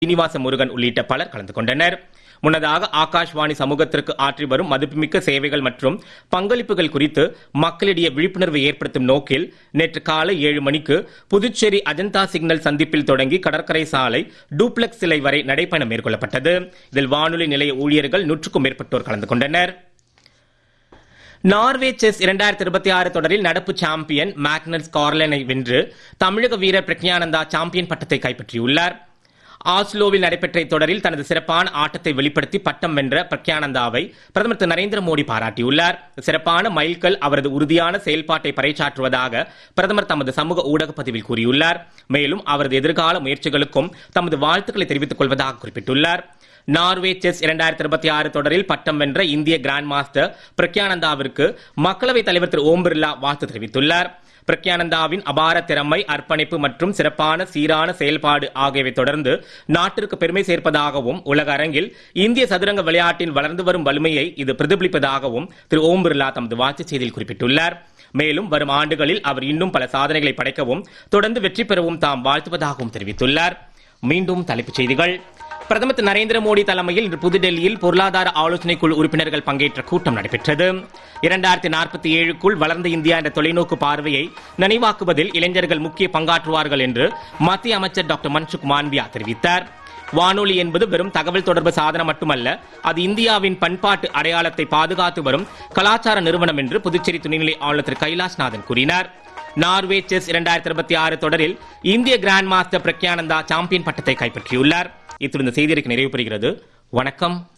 சீனிவாச முருகன் உள்ளிட்ட பலர் கலந்து கொண்டனர் முன்னதாக ஆகாஷ்வாணி சமூகத்திற்கு ஆற்றி வரும் மதிப்புமிக்க சேவைகள் மற்றும் பங்களிப்புகள் குறித்து மக்களிடையே விழிப்புணர்வை ஏற்படுத்தும் நோக்கில் நேற்று காலை ஏழு மணிக்கு புதுச்சேரி அஜந்தா சிக்னல் சந்திப்பில் தொடங்கி கடற்கரை சாலை டூப்ளெக்ஸ் சிலை வரை நடைப்பயணம் மேற்கொள்ளப்பட்டது இதில் வானொலி நிலைய ஊழியர்கள் நூற்றுக்கும் மேற்பட்டோர் கலந்து கொண்டனர் நார்வே செஸ் இரண்டாயிரத்தி இருபத்தி ஆறு தொடரில் நடப்பு சாம்பியன் மேக்னஸ் கார்லனை வென்று தமிழக வீரர் பிரக்ஞானந்தா சாம்பியன் பட்டத்தை கைப்பற்றியுள்ளார் ஆஸ்லோவில் நடைபெற்ற இத்தொடரில் தனது சிறப்பான ஆட்டத்தை வெளிப்படுத்தி பட்டம் வென்ற பிரக்ஞானந்தாவை பிரதமர் திரு நரேந்திர மோடி பாராட்டியுள்ளார் சிறப்பான மைல்கல் அவரது உறுதியான செயல்பாட்டை பறைசாற்றுவதாக பிரதமர் தமது சமூக ஊடக பதிவில் கூறியுள்ளார் மேலும் அவரது எதிர்கால முயற்சிகளுக்கும் தமது வாழ்த்துக்களை தெரிவித்துக் கொள்வதாக குறிப்பிட்டுள்ளார் நார்வே செஸ் இரண்டாயிரத்தி இருபத்தி ஆறு தொடரில் பட்டம் வென்ற இந்திய கிராண்ட் மாஸ்டர் பிரக்யானந்தாவிற்கு மக்களவைத் தலைவர் திரு ஓம் பிர்லா வாழ்த்து தெரிவித்துள்ளார் பிரக்யானந்தாவின் அபார திறமை அர்ப்பணிப்பு மற்றும் சிறப்பான சீரான செயல்பாடு ஆகியவை தொடர்ந்து நாட்டிற்கு பெருமை சேர்ப்பதாகவும் உலக அரங்கில் இந்திய சதுரங்க விளையாட்டின் வளர்ந்து வரும் வலிமையை இது பிரதிபலிப்பதாகவும் திரு ஓம் பிர்லா தமது வாழ்த்துச் செய்தியில் குறிப்பிட்டுள்ளார் மேலும் வரும் ஆண்டுகளில் அவர் இன்னும் பல சாதனைகளை படைக்கவும் தொடர்ந்து வெற்றி பெறவும் தாம் வாழ்த்துவதாகவும் தெரிவித்துள்ளார் மீண்டும் தலைப்புச் செய்திகள் பிரதமர் திரு நரேந்திர மோடி தலைமையில் இன்று புதுடெல்லியில் பொருளாதார ஆலோசனை குழு உறுப்பினர்கள் பங்கேற்ற கூட்டம் நடைபெற்றது இரண்டாயிரத்தி நாற்பத்தி ஏழுக்குள் வளர்ந்த இந்தியா என்ற தொலைநோக்கு பார்வையை நினைவாக்குவதில் இளைஞர்கள் முக்கிய பங்காற்றுவார்கள் என்று மத்திய அமைச்சர் டாக்டர் மன்சுக் மாண்பியா தெரிவித்தார் வானொலி என்பது வெறும் தகவல் தொடர்பு சாதனம் மட்டுமல்ல அது இந்தியாவின் பண்பாட்டு அடையாளத்தை பாதுகாத்து வரும் கலாச்சார நிறுவனம் என்று புதுச்சேரி துணைநிலை ஆளுநர் திரு கைலாஷ்நாதன் கூறினார் நார்வே செஸ் இரண்டாயிரத்தி இருபத்தி ஆறு தொடரில் இந்திய கிராண்ட் மாஸ்டர் பிரக்யானந்தா சாம்பியன் பட்டத்தை கைப்பற்றியுள்ளார் இத்துடன் இந்த செய்தியறிக்கை நிறைவு பெறுகிறது வணக்கம்